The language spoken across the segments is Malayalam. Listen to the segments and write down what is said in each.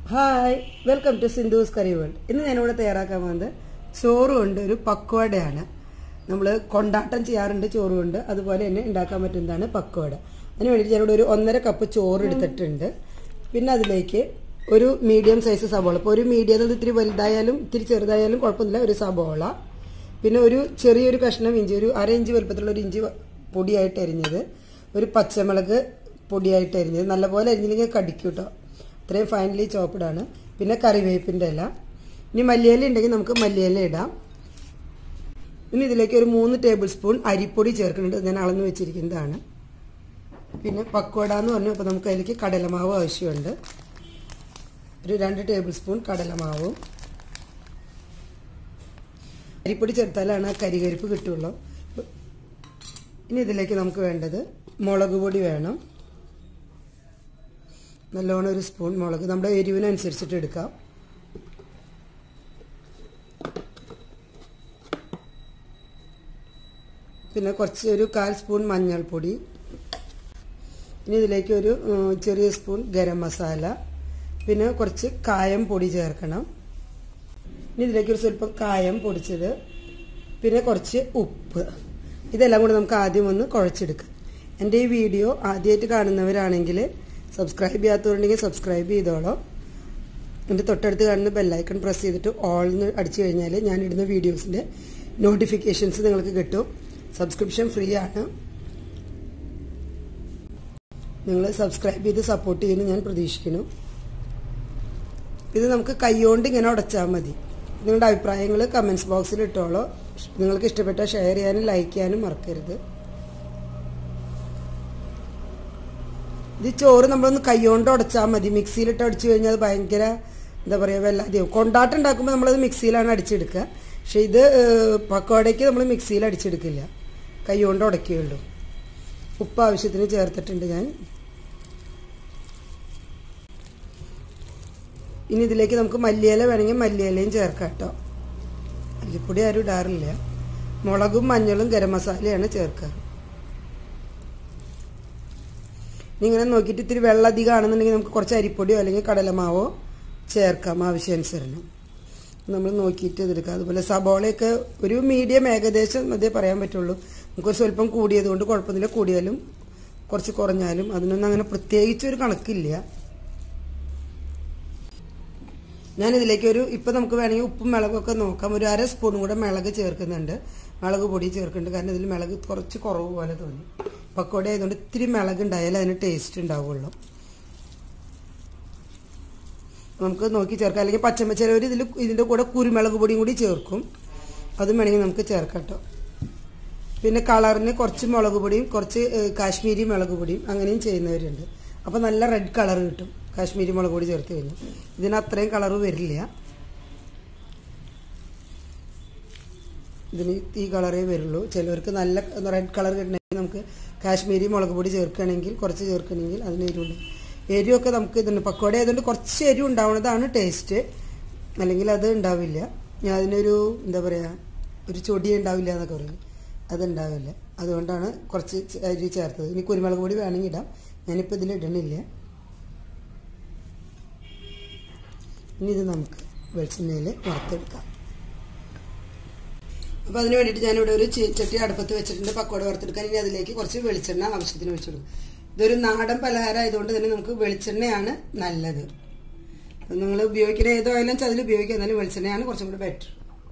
hi welcome to Sindhu's curry world ഇന്ന് ഞാനിവിടെ തയ്യാറാക്കാൻ പോകുന്നത് ചോറും ഉണ്ട് ഒരു പക്വടയാണ് നമ്മൾ കൊണ്ടാട്ടം ചെയ്യാറുണ്ട് ചോറും ഉണ്ട് അതുപോലെ തന്നെ ഉണ്ടാക്കാൻ പറ്റുന്നതാണ് പക്വട അതിന് വേണ്ടിയിട്ട് ഞാനിവിടെ ഒരു ഒന്നര കപ്പ് ചോറ് എടുത്തിട്ടുണ്ട് പിന്നെ അതിലേക്ക് ഒരു മീഡിയം സൈസ് സബോള ഇപ്പോൾ ഒരു മീഡിയം അത് ഇത്തിരി വലുതായാലും ഇത്തിരി ചെറുതായാലും കുഴപ്പമൊന്നുമില്ല ഒരു സബോള പിന്നെ ഒരു ചെറിയൊരു കഷ്ണം ഇഞ്ചി ഒരു അര ഇഞ്ച് വലുപ്പത്തിലുള്ള ഒരു ഇഞ്ചി പൊടിയായിട്ട് അരിഞ്ഞത് ഒരു പച്ചമുളക് പൊടിയായിട്ട് അരിഞ്ഞത് നല്ലപോലെ അരിഞ്ഞില്ലെങ്കിൽ കടിക്കും കേട്ടോ ഇത്രയും ഫൈനലി ചോപ്പിടാണ് പിന്നെ കറിവേപ്പിൻ്റെ ഇല ഇനി മല്ലിയില ഉണ്ടെങ്കിൽ നമുക്ക് മല്ലിയില ഇടാം ഇനി ഇതിലേക്ക് ഒരു മൂന്ന് ടേബിൾ സ്പൂൺ അരിപ്പൊടി ചേർക്കുന്നുണ്ട് ഞാൻ അളന്ന് വെച്ചിരിക്കുന്നതാണ് പിന്നെ പക്കോട എന്ന് പറഞ്ഞു അപ്പോൾ നമുക്ക് അതിലേക്ക് കടലമാവ് ആവശ്യമുണ്ട് ഒരു രണ്ട് ടേബിൾ സ്പൂൺ കടലമാവും അരിപ്പൊടി ചേർത്താലാണ് ആ കരികരിപ്പ് കിട്ടുള്ളൂ ഇനി ഇതിലേക്ക് നമുക്ക് വേണ്ടത് മുളക് പൊടി വേണം നല്ലോണം ഒരു സ്പൂൺ മുളക് നമ്മുടെ എരിവിനനുസരിച്ചിട്ട് എടുക്കാം പിന്നെ കുറച്ച് ഒരു കാൽ സ്പൂൺ മഞ്ഞൾപ്പൊടി ഇനി ഇതിലേക്ക് ഒരു ചെറിയ സ്പൂൺ ഗരം മസാല പിന്നെ കുറച്ച് കായം പൊടി ചേർക്കണം ഇനി ഇതിലേക്ക് ഒരു സ്വല്പം കായം പൊടിച്ചത് പിന്നെ കുറച്ച് ഉപ്പ് ഇതെല്ലാം കൂടെ നമുക്ക് ആദ്യം ഒന്ന് കുഴച്ചെടുക്കാം എൻ്റെ ഈ വീഡിയോ ആദ്യമായിട്ട് കാണുന്നവരാണെങ്കിൽ സബ്സ്ക്രൈബ് ചെയ്യാത്തവരുണ്ടെങ്കിൽ സബ്സ്ക്രൈബ് ചെയ്തോളൂ എൻ്റെ തൊട്ടടുത്ത് കാണുന്ന ബെല്ലൈക്കൺ പ്രസ് ചെയ്തിട്ട് ഓൾ എന്ന് അടിച്ചു കഴിഞ്ഞാൽ ഞാനിടുന്ന വീഡിയോസിൻ്റെ നോട്ടിഫിക്കേഷൻസ് നിങ്ങൾക്ക് കിട്ടും സബ്സ്ക്രിപ്ഷൻ ഫ്രീ ആണ് നിങ്ങൾ സബ്സ്ക്രൈബ് ചെയ്ത് സപ്പോർട്ട് ചെയ്യുന്നു ഞാൻ പ്രതീക്ഷിക്കുന്നു ഇത് നമുക്ക് കൈകൊണ്ട് ഇങ്ങനെ ഉടച്ചാൽ മതി നിങ്ങളുടെ അഭിപ്രായങ്ങൾ കമൻസ് ബോക്സിൽ ഇട്ടോളൂ നിങ്ങൾക്ക് ഇഷ്ടപ്പെട്ട ഷെയർ ചെയ്യാനും ലൈക്ക് ചെയ്യാനും മറക്കരുത് ഇത് ചോറ് നമ്മളൊന്ന് കൈകൊണ്ട് ഉടച്ചാൽ മതി മിക്സിയിലിട്ട് അടിച്ചു കഴിഞ്ഞാൽ അത് ഭയങ്കര എന്താ പറയുക വല്ലാതെയാവും കൊണ്ടാട്ടം ഉണ്ടാക്കുമ്പോൾ നമ്മളത് മിക്സിയിലാണ് അടിച്ചെടുക്കുക പക്ഷെ ഇത് പക്കോടയ്ക്ക് നമ്മൾ മിക്സിയിൽ അടിച്ചെടുക്കില്ല കൈകൊണ്ട് ഉടക്കുകയുള്ളൂ ഉപ്പ് ആവശ്യത്തിന് ചേർത്തിട്ടുണ്ട് ഞാൻ ഇനി ഇതിലേക്ക് നമുക്ക് മല്ലിയില വേണമെങ്കിൽ മല്ലിയിലയും ചേർക്കാം കേട്ടോ മല്ലിപ്പൊടി ആരും ഇടാറില്ല മുളകും മഞ്ഞളും ഗരം മസാലയാണ് ചേർക്കാറ് ഇങ്ങനെ നോക്കിയിട്ട് ഇത്തിരി വെള്ളം അധികം ആണെന്നുണ്ടെങ്കിൽ നമുക്ക് കുറച്ച് അരിപ്പൊടിയോ അല്ലെങ്കിൽ കടലമാവോ ചേർക്കാം ആവശ്യാനുസരണം നമ്മൾ നോക്കിയിട്ട് ഇതെടുക്കാം അതുപോലെ സബോളയൊക്കെ ഒരു മീഡിയം ഏകദേശം അതേ പറയാൻ പറ്റുള്ളൂ നമുക്ക് സ്വല്പം കൂടിയത് കൊണ്ട് കുഴപ്പമൊന്നുമില്ല കൂടിയാലും കുറച്ച് കുറഞ്ഞാലും അതിനൊന്നും അങ്ങനെ പ്രത്യേകിച്ച് ഒരു കണക്കില്ല ഞാനിതിലേക്ക് ഒരു ഇപ്പം നമുക്ക് വേണമെങ്കിൽ ഉപ്പും മിളകൊക്കെ നോക്കാം ഒരു അര സ്പൂൺ കൂടെ മിളക് ചേർക്കുന്നുണ്ട് മുളക് പൊടി ചേർക്കുന്നുണ്ട് കാരണം ഇതിൽ മിളക് കുറച്ച് കുറവ് പോലെ തോന്നി പക്കോട ആയതുകൊണ്ട് ഇത്തിരി മിളക് ഉണ്ടായാലേ അതിന് ടേസ്റ്റ് ഉണ്ടാവുള്ളൂ നമുക്ക് നോക്കി ചേർക്കാം അല്ലെങ്കിൽ പച്ചമ ചിലവർ ഇതിൽ ഇതിൻ്റെ കൂടെ കുരുമുളക് പൊടിയും കൂടി ചേർക്കും അതും വേണമെങ്കിൽ നമുക്ക് ചേർക്കാം കേട്ടോ പിന്നെ കളറിന് കുറച്ച് മുളക് പൊടിയും കുറച്ച് കാശ്മീരി മുളക് പൊടിയും അങ്ങനെയും ചെയ്യുന്നവരുണ്ട് അപ്പോൾ നല്ല റെഡ് കളർ കിട്ടും കാശ്മീരി മുളക് പൊടി ചേർത്ത് കഴിഞ്ഞു ഇതിന് അത്രയും കളർ വരില്ല ഇതിന് ഈ കളറേ വരുള്ളൂ ചിലവർക്ക് നല്ല റെഡ് കളർ കിട്ടണമെങ്കിൽ നമുക്ക് കാശ്മീരി മുളക് പൊടി ചേർക്കുകയാണെങ്കിൽ കുറച്ച് ചേർക്കണമെങ്കിൽ അതിന് എരിവുണ്ട് എരിവൊക്കെ നമുക്ക് ഇതുണ്ട് പക്കോട ആയതുകൊണ്ട് കുറച്ച് എരിവ് ഉണ്ടാവുന്നതാണ് ടേസ്റ്റ് അല്ലെങ്കിൽ അത് ഉണ്ടാവില്ല ഞാൻ അതിനൊരു എന്താ പറയുക ഒരു ചൊടി ഉണ്ടാവില്ല എന്നൊക്കെ പറയും അതുണ്ടാവില്ല അതുകൊണ്ടാണ് കുറച്ച് അരി ചേർത്തത് ഇനി കുരുമുളക് പൊടി വേണമെങ്കിൽ ഇടാം ഞാനിപ്പോൾ ഇതിൽ ഇടണില്ല ഇനി ഇത് നമുക്ക് വെളിച്ചെണ്ണയിൽ വറുത്തെടുക്കാം അപ്പോൾ അതിന് വേണ്ടിയിട്ട് ഞാനിവിടെ ഒരു ചട്ടി അടുപ്പത്ത് വെച്ചിട്ടുണ്ട് പക്കോട വറുത്തെടുക്കാൻ ഇനി അതിലേക്ക് കുറച്ച് വെളിച്ചെണ്ണ ആവശ്യത്തിന് വെച്ചിടും ഇതൊരു നാടൻ പലഹാരം ആയതുകൊണ്ട് തന്നെ നമുക്ക് വെളിച്ചെണ്ണയാണ് നല്ലത് നിങ്ങൾ ഉപയോഗിക്കുന്ന ഏത് ഓയിലും അതിൽ ഉപയോഗിക്കുക എന്നാലും വെളിച്ചെണ്ണയാണ് കുറച്ചും കൂടി ബെറ്റർ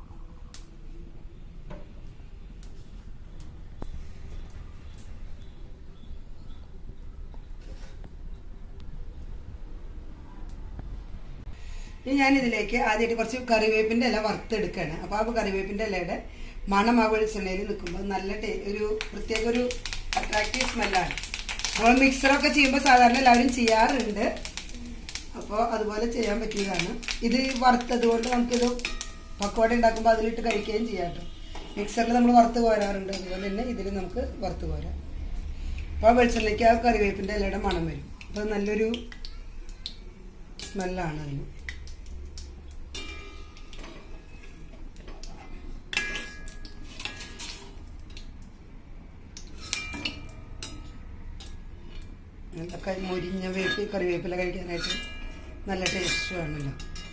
ഇനി ഞാൻ ഇതിലേക്ക് ആദ്യമായിട്ട് കുറച്ച് കറിവേപ്പിൻ്റെ ഇല വറുത്തെടുക്കുകയാണ് അപ്പോൾ ആ കറിവേപ്പിൻ്റെ ഇലയുടെ മണം ആ വെളിച്ചെണ്ണയിൽ നിൽക്കുമ്പോൾ നല്ല ടേ ഒരു പ്രത്യേക ഒരു അട്രാക്റ്റീവ് സ്മെല്ലാണ് നമ്മൾ മിക്സറൊക്കെ ചെയ്യുമ്പോൾ സാധാരണ എല്ലാവരും ചെയ്യാറുണ്ട് അപ്പോൾ അതുപോലെ ചെയ്യാൻ പറ്റിയതാണ് ഇത് വറുത്തത് കൊണ്ട് നമുക്കിത് പക്കോട ഉണ്ടാക്കുമ്പോൾ അതിലിട്ട് കഴിക്കുകയും ചെയ്യാം കേട്ടോ മിക്സറിൽ നമ്മൾ വറുത്ത് കോരാറുണ്ട് അതുപോലെ തന്നെ ഇതിൽ നമുക്ക് വറുത്ത് കോരാം അപ്പോൾ ആ വെളിച്ചെണ്ണയ്ക്ക് ആ കറിവേപ്പിൻ്റെ ഇലയുടെ മണം വരും അപ്പോൾ നല്ലൊരു സ്മെല്ലാണ് അതിന് ഇതൊക്കെ മുരിഞ്ഞ വേപ്പ് കറിവേപ്പില കഴിക്കാനായിട്ട് നല്ല ടേസ്റ്റുമാണല്ലോ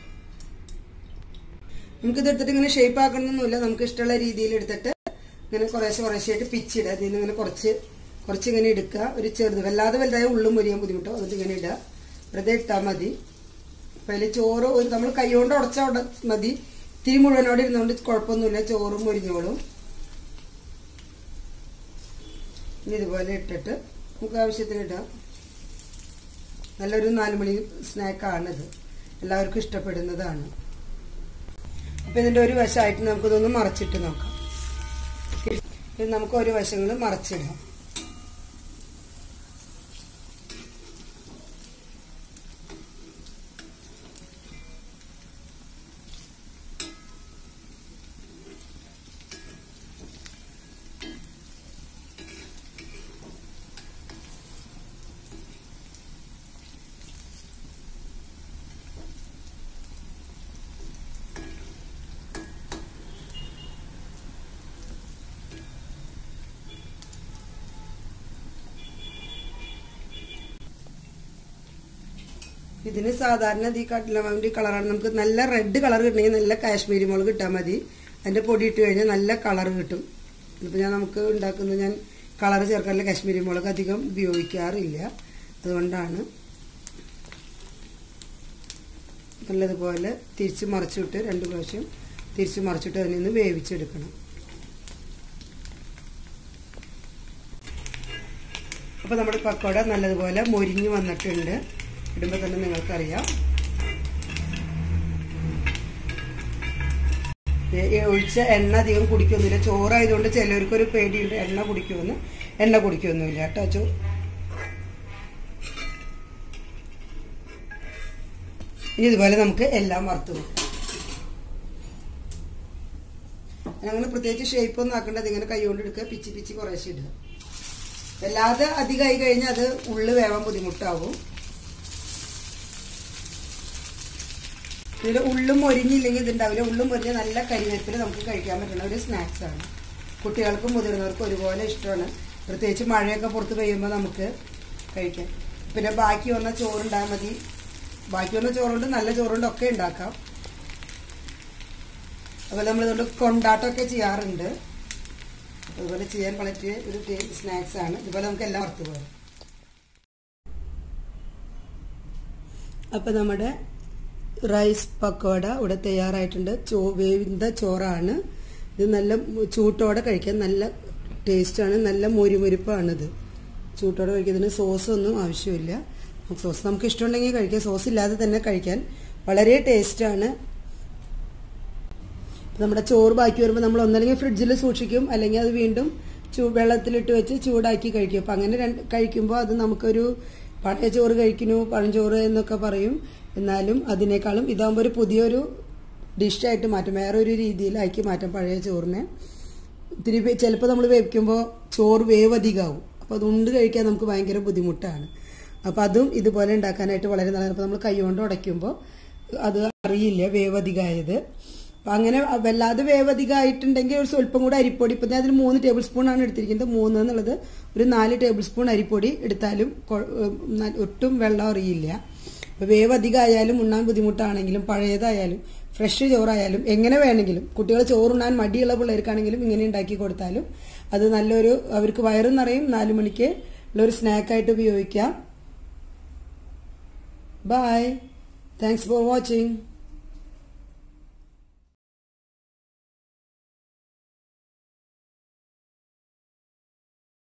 നമുക്കിത് എടുത്തിട്ട് ഇങ്ങനെ ഷേപ്പ് ആക്കണമെന്നൊന്നുമില്ല നമുക്ക് ഇഷ്ടമുള്ള രീതിയിൽ എടുത്തിട്ട് ഇങ്ങനെ കുറേശ്ശെ കുറേശ്ശെയായിട്ട് പിച്ചിടുക അതിൽ നിന്ന് ഇങ്ങനെ കുറച്ച് കുറച്ച് ഇങ്ങനെ എടുക്കുക ഒരു ചെറുത് വല്ലാതെ വലുതായ ഉള്ളും മുരിയാൻ ബുദ്ധിമുട്ടോ എന്നിട്ട് ഇങ്ങനെ ഇടുക വെറുതെ ഇട്ടാൽ മതി അപ്പം അതിൽ ചോറ് ഒരു നമ്മൾ കൈകൊണ്ട് ഉടച്ചാൽ ഉട മതി തിരി മുഴുവനോടെ ഇരുന്നുകൊണ്ട് കുഴപ്പമൊന്നുമില്ല ചോറും മുരിഞ്ഞോളും ഇനി ഇതുപോലെ ഇട്ടിട്ട് നമുക്ക് ആവശ്യത്തിന് ഇടാം നല്ലൊരു നാലുമണി സ്നാക്കാണിത് എല്ലാവർക്കും ഇഷ്ടപ്പെടുന്നതാണ് അപ്പം ഇതിൻ്റെ ഒരു വശമായിട്ട് നമുക്കിതൊന്ന് മറച്ചിട്ട് നോക്കാം ഇത് നമുക്ക് ഒരു വശങ്ങൾ മറച്ചിടാം ഇതിന് സാധാരണ ഈ കടലമാവിൻ്റെ കളറാണ് നമുക്ക് നല്ല റെഡ് കളർ കിട്ടണമെങ്കിൽ നല്ല കാശ്മീരി മുളക് ഇട്ടാൽ മതി അതിൻ്റെ പൊടി ഇട്ട് കഴിഞ്ഞാൽ നല്ല കളർ കിട്ടും ഇപ്പം ഞാൻ നമുക്ക് ഉണ്ടാക്കുന്നത് ഞാൻ കളർ ചേർക്കാനുള്ള കാശ്മീരി മുളക് അധികം ഉപയോഗിക്കാറില്ല അതുകൊണ്ടാണ് നല്ലതുപോലെ തിരിച്ച് മറിച്ചിട്ട് രണ്ട് പ്രാവശ്യം തിരിച്ച് മറിച്ചിട്ട് അതിൽ നിന്ന് വേവിച്ചെടുക്കണം അപ്പോൾ നമ്മുടെ പക്കോട നല്ലതുപോലെ മൊരിഞ്ഞ് വന്നിട്ടുണ്ട് ഇടുമ്പോൾ തന്നെ നിങ്ങൾക്കറിയാം ഒഴിച്ച എണ്ണ അധികം കുടിക്കൊന്നുമില്ല ചോറായതുകൊണ്ട് ചിലവർക്കൊരു പേടിയുണ്ട് എണ്ണ കുടിക്കുമെന്ന് എണ്ണ കുടിക്കൊന്നുമില്ല കേട്ടോ ചോ ഇനി ഇതുപോലെ നമുക്ക് എല്ലാം വറുത്ത് വെക്കാം അങ്ങനെ പ്രത്യേകിച്ച് ഷേപ്പ് ഒന്നും ആക്കേണ്ടത് ഇങ്ങനെ കൈ കൊണ്ട് എടുക്കുക പിച്ചി പിച്ചി കുറേശ്ശെ ഇടുക വല്ലാതെ അധികമായി കഴിഞ്ഞാൽ അത് ഉള്ളു വേവാൻ ബുദ്ധിമുട്ടാവും ഇതിൽ ഉള്ളും മൊരിഞ്ഞില്ലെങ്കിൽ ഇതുണ്ടാവില്ല ഉള്ളും മൊരിഞ്ഞ നല്ല കരിവേപ്പില നമുക്ക് കഴിക്കാൻ പറ്റുന്ന ഒരു സ്നാക്സ് ആണ് കുട്ടികൾക്കും മുതിർന്നവർക്കും ഒരുപോലെ ഇഷ്ടമാണ് പ്രത്യേകിച്ച് മഴയൊക്കെ പുറത്ത് പെയ്യുമ്പോൾ നമുക്ക് കഴിക്കാം പിന്നെ ബാക്കി വന്ന ചോറുണ്ടായാൽ മതി ബാക്കി വന്ന ചോറുണ്ട് നല്ല ചോറുണ്ട് ഒക്കെ ഉണ്ടാക്കാം അതുപോലെ നമ്മളിതുകൊണ്ട് കൊണ്ടാട്ടമൊക്കെ ചെയ്യാറുണ്ട് അതുപോലെ ചെയ്യാൻ പറ്റിയ ഒരു സ്നാക്സ് ആണ് ഇതുപോലെ നമുക്ക് എല്ലാം വറുത്ത് പോകാം അപ്പം നമ്മുടെ റൈസ് പക്കോട ഇവിടെ തയ്യാറായിട്ടുണ്ട് ചോ വേവിന്ത ചോറാണ് ഇത് നല്ല ചൂട്ടോടെ കഴിക്കാൻ നല്ല ടേസ്റ്റാണ് നല്ല മുരിമുരിപ്പാണിത് ചൂട്ടോടെ കഴിക്കുന്നതിന് സോസൊന്നും ആവശ്യമില്ല സോസ് നമുക്ക് ഇഷ്ടമുണ്ടെങ്കിൽ കഴിക്കാം സോസ് ഇല്ലാതെ തന്നെ കഴിക്കാൻ വളരെ ടേസ്റ്റാണ് നമ്മുടെ ചോറ് ബാക്കി വരുമ്പോൾ നമ്മൾ ഒന്നല്ലെങ്കിൽ ഫ്രിഡ്ജിൽ സൂക്ഷിക്കും അല്ലെങ്കിൽ അത് വീണ്ടും ചൂ വെള്ളത്തിലിട്ട് വെച്ച് ചൂടാക്കി കഴിക്കും അപ്പം അങ്ങനെ രണ്ട് കഴിക്കുമ്പോൾ അത് നമുക്കൊരു പഴയ ചോറ് കഴിക്കുന്നു പഴഞ്ചോറ് എന്നൊക്കെ പറയും എന്നാലും അതിനേക്കാളും ഇതാകുമ്പോൾ ഒരു പുതിയൊരു ഡിഷായിട്ട് മാറ്റും വേറെ ഒരു രീതിയിലാക്കി മാറ്റാം പഴയ ചോറിനെ ഇത്തിരി ചിലപ്പോൾ നമ്മൾ വേവിക്കുമ്പോൾ ചോറ് വേവ് അധികമാവും അപ്പോൾ അതുകൊണ്ട് കഴിക്കാൻ നമുക്ക് ഭയങ്കര ബുദ്ധിമുട്ടാണ് അപ്പോൾ അതും ഇതുപോലെ ഉണ്ടാക്കാനായിട്ട് വളരെ നല്ലതാണ് അപ്പോൾ നമ്മൾ കൈ കൊണ്ട് ഉടയ്ക്കുമ്പോൾ അത് അറിയില്ല വേവ് അധികമായത് അപ്പം അങ്ങനെ വല്ലാതെ വേവധികമായിട്ടുണ്ടെങ്കിൽ ഒരു സ്വല്പം കൂടെ അരിപ്പൊടി ഇപ്പം ഞാൻ അതിന് മൂന്ന് ടേബിൾ സ്പൂൺ ആണ് എടുത്തിരിക്കുന്നത് മൂന്ന് എന്നുള്ളത് ഒരു നാല് ടേബിൾ സ്പൂൺ അരിപ്പൊടി എടുത്താലും ഒട്ടും വെള്ളം അറിയില്ല അപ്പോൾ വേവ് അധികമായാലും ഉണ്ണാൻ ബുദ്ധിമുട്ടാണെങ്കിലും പഴയതായാലും ഫ്രഷ് ചോറായാലും എങ്ങനെ വേണമെങ്കിലും കുട്ടികൾ ചോറുണ്ണാൻ മടിയുള്ള പിള്ളേർക്കാണെങ്കിലും ഇങ്ങനെ ഉണ്ടാക്കി കൊടുത്താലും അത് നല്ലൊരു അവർക്ക് വയറും നിറയും നാലു മണിക്ക് ഉള്ളൊരു സ്നാക്കായിട്ട് ഉപയോഗിക്കാം ബൈ താങ്ക്സ് ഫോർ വാച്ചിങ്